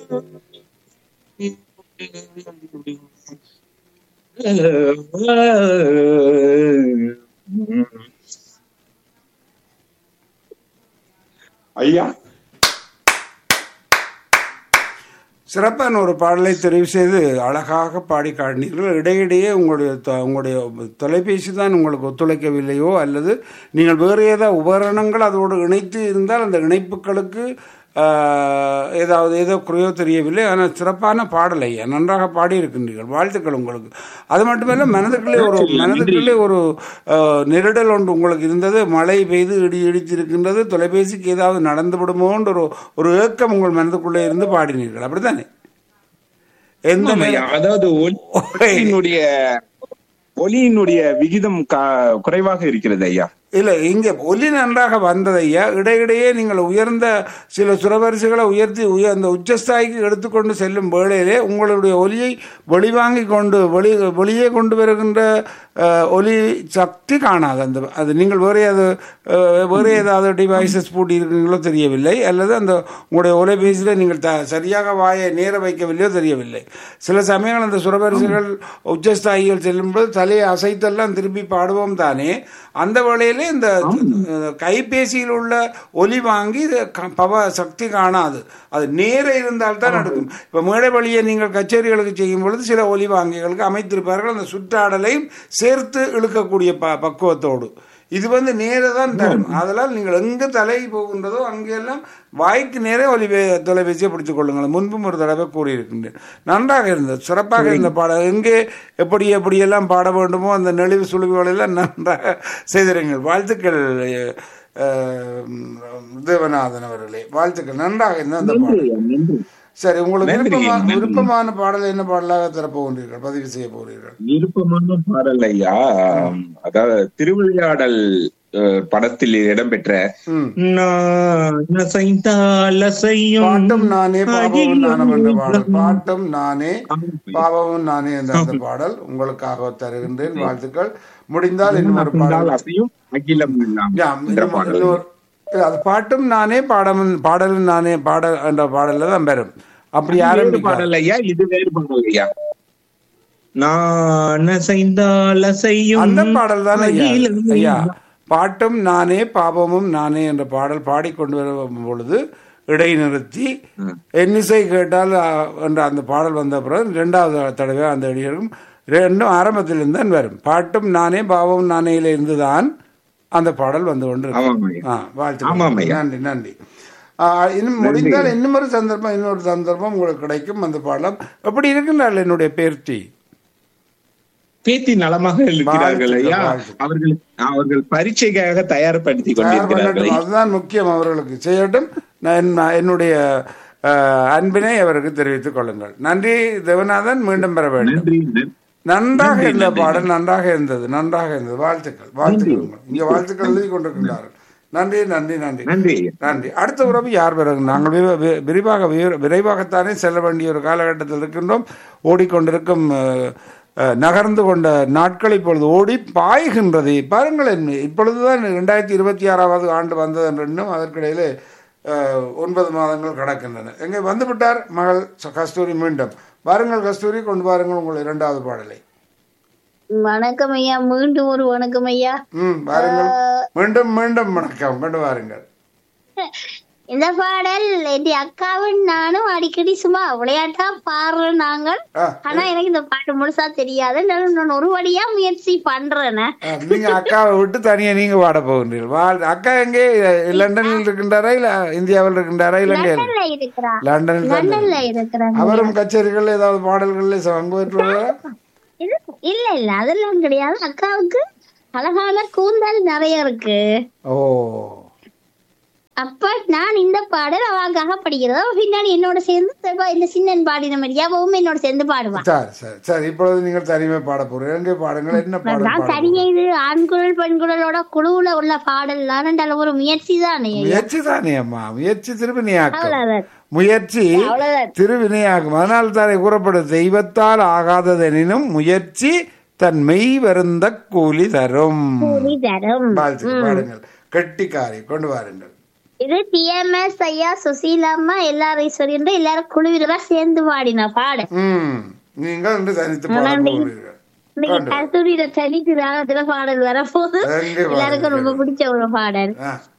ஐயா சிறப்பான ஒரு பாடலை தெரிவு செய்து அழகாக பாடி காட்டினீர்கள் இடையிடையே உங்களுடைய தொ- உங்களுடைய தொலைபேசி தான் உங்களுக்கு ஒத்துழைக்கவில்லையோ அல்லது நீங்கள் வேறு ஏதாவது உபகரணங்கள் அதோடு இணைத்து இருந்தால் அந்த இணைப்புகளுக்கு ஆஹ், ஏதாவது ஏதோ குறையோ தெரியவில்லை ஆனால் சிறப்பான பாடலை நன்றாக பாடியிருக்கின்றீர்கள் வாழ்த்துக்கள் உங்களுக்கு அது மட்டுமல்ல மனதுக்குள்ளே ஒரு மனதுக்குள்ளே ஒரு ஆஹ், நெருடல் ஒன்று உங்களுக்கு இருந்தது மழை பெய்து இடி இடித்திருக்கின்றது தொலைபேசிக்கு ஏதாவது நடந்து விடுமோன்ற ஒரு ஒரு ஏக்கம் உங்கள் மனதுக்குள்ளே இருந்து பாடினீர்கள் அப்படித்தானே எந்த ஆமாம் ஐயா. அதாவது ஒலி- ஒலியினுடைய ஒலியினுடைய விகிதம் கா- குறைவாக இருக்கிறது ஐயா இல்லை இங்கே ஒலி நன்றாக வந்ததையா இடையிடையே நீங்கள் உயர்ந்த சில சுரவரிசைகளை உயர்த்தி உய அந்த உச்சஸ்தாய்க்கு எடுத்துக்கொண்டு செல்லும் வேளையிலே உங்களுடைய ஒலியை வெளிவாங்கி கொண்டு வெளி வெளியே கொண்டு வருகின்ற அஹ், ஒலி சக்தி காணாது அந்த அது நீங்கள் வேறு ஏதாவது அஹ், வேறு ஏதாவது டிவைசஸ் பூட்டி இருக்கீங்களோ தெரியவில்லை அல்லது அந்த உங்களுடைய ஒலைபேசியில் நீங்கள் த சரியாக வாயை நேர வைக்கவில்லையோ தெரியவில்லை சில சமயங்கள் அந்த சுரவரிசைகள் உச்சஸ்தாயிகள் செல்லும்போது தலையை அசைத்தெல்லாம் திருப்பி பாடுவோம் தானே அந்த வேளையிலே இந்த அஹ், கைபேசியில் உள்ள ஒலி வாங்கி இது க- பவ சக்தி காணாது அது நேர இருந்தால் தான் நடக்கும் இப்போ மேடை வழியை நீங்கள் கச்சேரிகளுக்கு செய்யும் பொழுது சில ஒலி வாங்கிகளுக்கு அமைத்திருப்பார்கள் அந்த சுற்றாடலையும் சேர்த்து இழுக்கக்கூடிய ப பக்குவத்தோடு இது வந்து நேர தான் தரும் அதனால் நீங்கள் எங்கே தலை போகின்றதோ அங்கெல்லாம் வாய்க்கு நேரே ஒலி வே- தொலைபேசியை பிடித்துக் கொள்ளுங்கள் முன்பும் ஒரு தடவை கூறியிருக்கின்றேன் நன்றாக இருந்தது சிறப்பாக இருந்த பாடம் எங்கே எப்படி எப்படியெல்லாம் பாட வேண்டுமோ அந்த நெளிவு சுழிவுகள் எல்லாம் நன்றாக செய்திருங்கள் வாழ்த்துக்கள் அஹ், தேவநாதன் அவர்களே வாழ்த்துக்கள் நன்றாக இருந்த அந்த பாடல் சரி உங்களுக்கு நன்றி, விருப்பமான நன்றி. விருப்பமான பாடல் என்ன பாடலாக தரப்போகின்றீர்கள் பதிவு செய்ய போகிறீர்கள் விருப்பமான பாடல் ஐயா அதாவது திருவிளையாடல் அஹ், படத்தில் இடம்பெற்ற ம். நான் அசைந்தால் அசையும் பாட்டும் நானே பாவமும் நானும் என்ற பாடல் அகிலம் பாட்டும் நானே பாவமும் நானே என்ற அந்த பாடல் உங்களுக்காக தருகின்றேன் வாழ்த்துக்கள் முடிந்தால் இன்னும் ஒரு அசைந்தால் பாடல் அசையும் அகிலம் எல்லாம் யா, என்ற இன்னும் பாடல். இன்னொரு- இல்ல, அது பாட்டும் நானே பாடமும் பாடலும் நானே பாட என்ற பாடல்ல தான் பெறும் அப்படி வேறு ஆரம்பிக்க பாடல் ஐயா இது வேறு பாடல் ஐயா நான் அசைந்தால் அசையும் அந்த பாடல் தான் ஐயா அகிலம் ஐயா பாட்டும் நானே பாவமும் நானே என்ற பாடல் பாடிக்கொண்டு வரும் பொழுது இடைநிறுத்தி எண்ணிசை கேட்டால் ஆ, என்ற அந்த பாடல் வந்த பிறகு இரண்டாவது தடவை அந்த இடையிலும் ரெண்டும் ஆரம்பத்திலிருந்து தான் வரும் பாட்டும் நானே பாவமும் நானேல இருந்து தான் அந்த பாடல் வந்து கொண்டு இருக்கு. ஆமாம் ஐயா. ஆ, வாழ்த்துக்கள். ஆமாம் ஐயா. நன்றி நன்றி ஆ, இன்னும் முடிந்தால் இன்னும் ஒரு சந்தர்ப்பம் இன்னொரு சந்தர்ப்பம் உங்களுக்கு கிடைக்கும் அந்த பாடலம் எப்படி இருக்கின்றாள் என்னுடைய பேர்த்தி பேத்தி நலமாக இருக்கிறார்கள் ஐயா வாழ்த்துக்கள். அவர்கள் அவர்கள் பரீட்சைக்காக தயார்படுத்தி தயார் கொண்டிருக்கிறார்கள் பண்ணட்டும். அதுதான் முக்கியம் அவர்களுக்கு செய்யட்டும் நான் நான் என்னுடைய அஹ், அன்பினை அவருக்கு தெரிவித்துக் கொள்ளுங்கள் நன்றி தேவநாதன் மீண்டும் பெற வேண்டும் நன்றி நன்றி. நன்றாக இருந்த பாடல் நன்றாக இருந்தது நன்றாக இருந்தது வாழ்த்துக்கள் வாழ்த்துக்கள் உங்களுக்கு. இங்க வாழ்த்துக்கள் எழுதி கொண்டிருக்கின்றார்கள் நன்றி நன்றி நன்றி நன்றி ஐயா. நன்றி அடுத்த உறவு யார் பிறகு நாங்கள் விர- வி- விரைவாக விர- விரைவாகத்தானே செல்ல வேண்டிய ஒரு காலகட்டத்தில் இருக்கின்றோம் ஓடிக்கொண்டிருக்கும் அஹ், அஹ், நகர்ந்து கொண்ட நாட்கள் இப்பொழுது ஓடி பாய்கின்றது பாருங்களேன் இப்பொழுதுதான் இரண்டாயிரத்தி இருபத்தி ஆறாவது ஆண்டு வந்தது என்று இன்னும் அதற்கிடையிலே அஹ், ஒன்பது மாதங்கள் கடக்கின்றன எங்கே வந்து விட்டார் மகள் ச- கஸ்தூரி மீண்டும் வாருங்கள் கஸ்தூரி கொண்டு வாருங்கள் உங்கள் இரண்டாவது பாடலை வணக்கம் ஐயா மீண்டும் ஒரு வணக்கம் ஐயா ம் வாருங்கள் மீண்டும் மீண்டும் வணக்கம் கொண்டு வாருங்கள் இந்த பாடல் என் அக்காவும் நானும் அடிக்கடி சும்மா விளையாட்டா பாடுறோம் நாங்கள் ஆ, ஆனா எனக்கு இந்த பாட்டு முழுசா தெரியாது நான் நான் ஒரு வழியா முயற்சி பண்றேனே ஆ, நீங்க அக்காவை விட்டு தனியா நீங்க பாட போகின்றீர்கள் வா- அக்கா எங்கே லண்டனில் இருக்கின்றாரா இல்ல இந்தியாவில் இருக்கின்றாரா இலங்கையில் லண்டன்ல இருக்கிறா லண்டனில் தான் லண்டன்ல இருக்கிறாங்க அவரும் கச்சேரிகள் ஏதாவது பாடல்கள்ல பங்கு பெற்றுள்ளாரா இது- இல்ல இல்ல அதெல்லாம் கிடையாது அக்காவுக்கு அழகான கூந்தல் நிறைய இருக்கு ஓ அப்ப நான் இந்த பாடல் அவளுக்காக படிக்கிறதோ பின்னாடி என்னோட சேர்ந்து திரும்ப இந்த சின்னன் பாடின மாதிரி அவவும் என்னோட சேர்ந்து பாடுவான் சரி சரி சரி இப்பொழுது நீங்கள் தனிமை பாட போறீர்கள் எங்கே பாடுங்கள் என்ன பாடல் நான் பாட தனியே இது ஆண் குரல் பெண் குரலோட குழுவுல உள்ள பாடல் தான் ஒரு முயற்சி தானே முயற்சி தானே அம்மா முயற்சி திருவினையாக்கும் அவ்வளவுதான் முயற்சி அவ்வளவுதான் திருவினையாகும் அதனால் தானே கூறப்படும் தெய்வத்தால் ஆகாததெனினும் முயற்சி தன் மெய் வருந்த கூலி தரும் கூலி தரும் வாழ்த்துக்கள் பாடுங்கள் கெட்டிக்காரி கொண்டு வாருங்கள் இது டிஎம்எஸ் ஐயா சுசீலாம்மா எல்லாரும் ஈஸ்வரியன் எல்லாரும் குழுவினரா சேர்ந்து பாடின பாட ம் நீங்கள் இன்று தனித்து பாட நன்றி. போகிறீர்கள் இன்னைக்கு கஸ்தூரியில தனித்து ராகத்துல பாடல் வரப்போகுது அங்கே எல்லாருக்கும் ரொம்ப பிடிச்ச ஒரு பாடல் ஆ